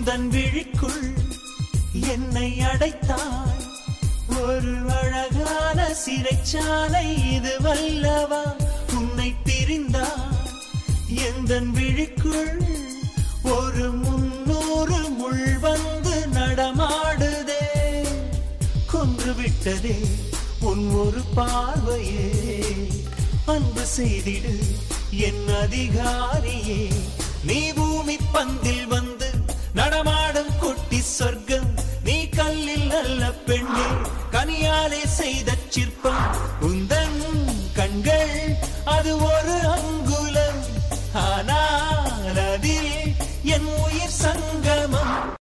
உந்தன் விழிக்குள் என்னை அடைத்தாய் ஒரு அழகான சிறைச்சாலை இது வல்லவா உன்னை பிரிந்தாய் எந்தன் விழிக்குள் ஒரு முன்னூறு முள் வந்து நடமாடுதே கொன்று விட்டதே உன் ஒரு பார்வையே அன்பு செய்திடு என் அதிகாரியே நீ பூமி பந்தில் வந்து நடமாடும் குட்டி சொர்க்கம் நீ கல்லில் நல்ல பெண்ணே கனியாலே செய்த சிற்பம்